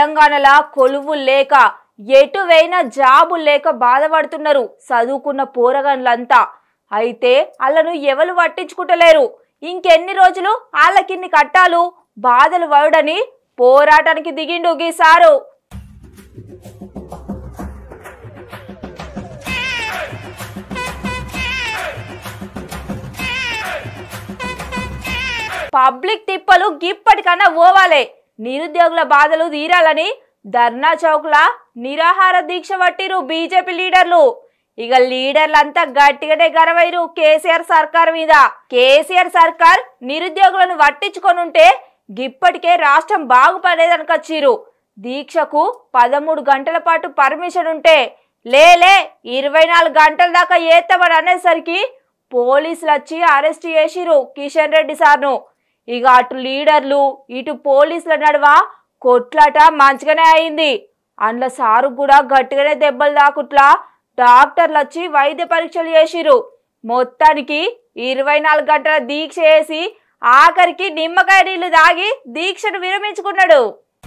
తెలంగాణలో కొలువులు లేక ఎటు వేయినా జాబులు లేక బాధపడుతున్నారు చదువుకున్న పోరగన్లంతా అయితే వాళ్ళను ఎవరు పట్టించుకుంటలేరు ఇంకెన్ని రోజులు వాళ్ళకిన్ని కట్టాలు బాధలు పడుడని పోరాటానికి దిగిండు గీసారు పబ్లిక్ తిప్పలు గిప్పటికన్నా పోవాలే నిరుద్యోగుల బాధలు తీరాలని ధర్నా చౌక్ల నిరాహార దీక్ష పట్టిరు బీజేపీ లీడర్లు ఇక లీడర్లంతా గట్టిగానే గరవైరు కేసీఆర్ సర్కార్ మీద కేసీఆర్ సర్కార్ నిరుద్యోగులను పట్టించుకొనుంటే గిప్పటికే రాష్ట్రం బాగుపడేదనికొచ్చిరు దీక్షకు పదమూడు గంటల పాటు పర్మిషన్ ఉంటే లేలే ఇరవై నాలుగు గంటల దాకా ఏత్తమని అనేసరికి పోలీసులు వచ్చి అరెస్ట్ చేసిరు కిషన్ రెడ్డి సార్ను ఇక అటు లీడర్లు ఇటు పోలీసుల నడువ కొట్లాట మంచిగానే అయింది అందులో సారు కూడా గట్టిగానే దెబ్బలు దాకుట్లా డాక్టర్లు వచ్చి వైద్య పరీక్షలు చేసిరు మొత్తానికి ఇరవై నాలుగు గంటల దీక్ష చేసి ఆఖరికి నిమ్మకాయ నీళ్లు దాగి దీక్షను విరమించుకున్నాడు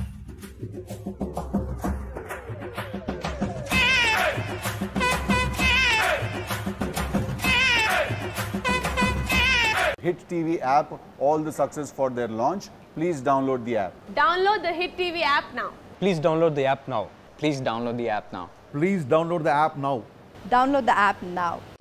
Hit TV app all the success for their launch. Please download the app. Download the Hit TV app now. Please download the app now. Please download the app now. Please download the app now. Download the app now.